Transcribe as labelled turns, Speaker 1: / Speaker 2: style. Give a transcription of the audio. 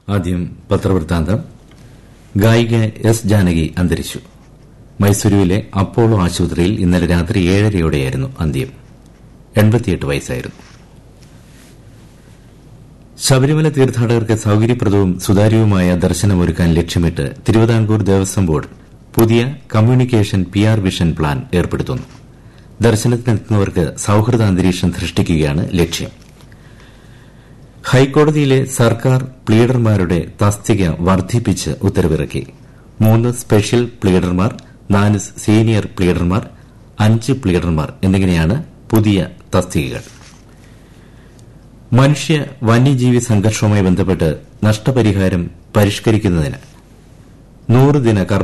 Speaker 1: ആദ്യം പത്രവൃത്താന്തം ഗായിക എസ് ജാനകി അന്തരിച്ചു മൈസൂരുവിലെ അപ്പോളോ ആശുപത്രിയിൽ ഇന്നലെ രാത്രി ഏഴരയോടെയായിരുന്നു അന്ത്യം വയസ്സായിരുന്നു ശബരിമല തീർത്ഥാടകർക്ക് സൌകര്യപ്രദവും സുതാര്യവുമായ ദർശനമൊരുക്കാൻ ലക്ഷ്യമിട്ട് തിരുവിതാംകൂർ ദേവസ്വം ബോർഡ് പുതിയ communication P R vision plan ഏർപ്പെടുത്തുന്നു ദർശനത്തിനെത്തുന്നവർക്ക് സൌഹൃദ അന്തരീക്ഷം സൃഷ്ടിക്കുകയാണ് ലക്ഷ്യം ഹൈക്കോടതിയിലെ സർക്കാർ പ്ലീഡർമാരുടെ തസ്തിക വർദ്ധിപ്പിച്ച് ഉത്തരവിറക്കി മൂന്ന് സ്പെഷ്യൽ പ്ലീഡർമാർ നാല് സീനിയർ പ്ലീഡർമാർ അഞ്ച് പ്ലീഡർമാർ എന്നിങ്ങനെയാണ് പുതിയ തസ്തികകൾ മനുഷ്യ വന്യജീവി സംഘർഷവുമായി ബന്ധപ്പെട്ട് നഷ്ടപരിഹാരം പരിഷ്കരിക്കുന്നതിന് നൂറ് ദിന